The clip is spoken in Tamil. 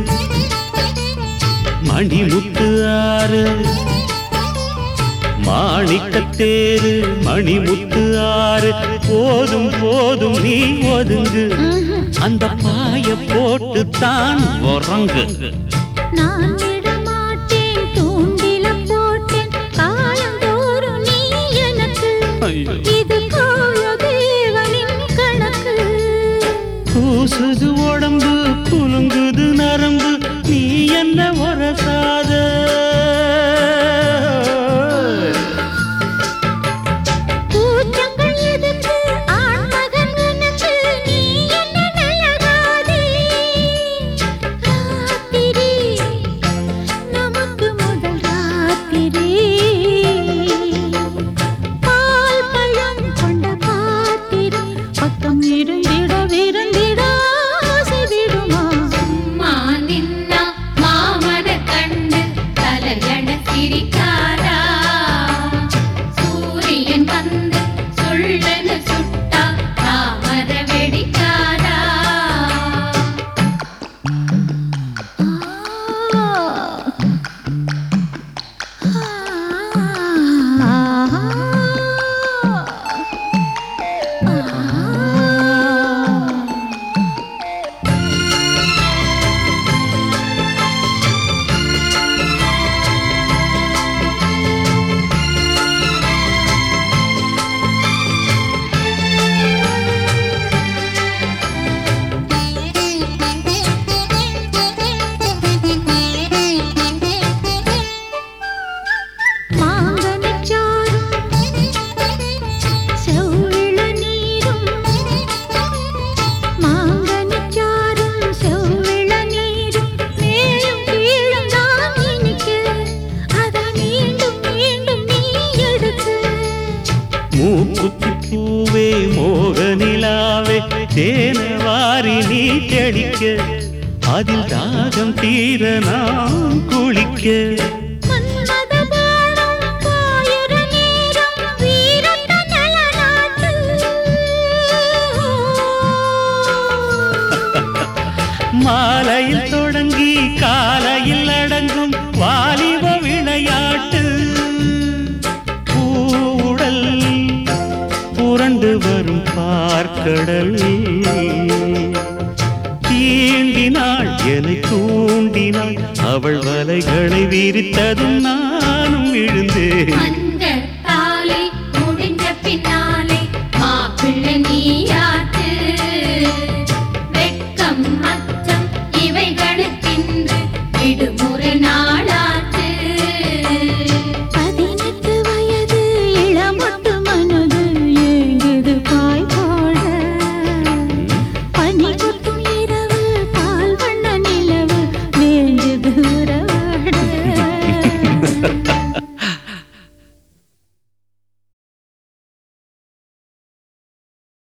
மணிமுத்து ஆறு மாணிக்கத்தேரு மணிமுத்து ஆறு போதும் போதும் நீ ஒதுங்கு அந்த பாய போட்டு தான் உறங்கு நான் விடமாட்டேன் தூண்டில போட்டேன் காலந்தோறும் நீ எனக்கு ஐயோ. இது கால தேவனின் கணக்கு கூசுது உடம்பு குலுங்குது நரம்பு நீ என்ன உரசாத கூச்சங்கள் எதுக்கு ஆண்மகன் எனக்கு நீ என்ன நல்லதாதே ராத்திரி நமக்கு முதல் ராத்திரி பால் பழம் கொண்ட பாத்திரம் பக்கம் இருந்திட விருந்திட ஆசை விடுமா மானின்னா மாமன கண்டு தலையண சிரிக்காரா சூரியன் வந்து சொல்லன சுட்டா தாமர வெடிக்காரா மாங்கனிச்சாரும் செவ்விள நீரும் மாங்கனிச்சாரும் செவ்விள நீரும் மேலும் கீழும் நான் இனிக்க அதை மீண்டும் மீண்டும் நீ எடுக்க மூக்குத்தி பூவே மோக நிலாவே தேன வாரி நீ தெளிக்க அதில் தாகம் தீர நாம் குளிக்க மன்மத பாணம் பாயுற நேரம் வீரத்த நலநாட்டு மாலையில் தொடங்கி காலையில் அடங்கும் வாலிப விளையாட்டு பூடல் புரண்டு வரும் பார்க்கடல் தீண்டினாள் என்னை தூண்டினாள் அவள் வலைகளை விரித்ததும் நானும் விழுந்தேன் அந்த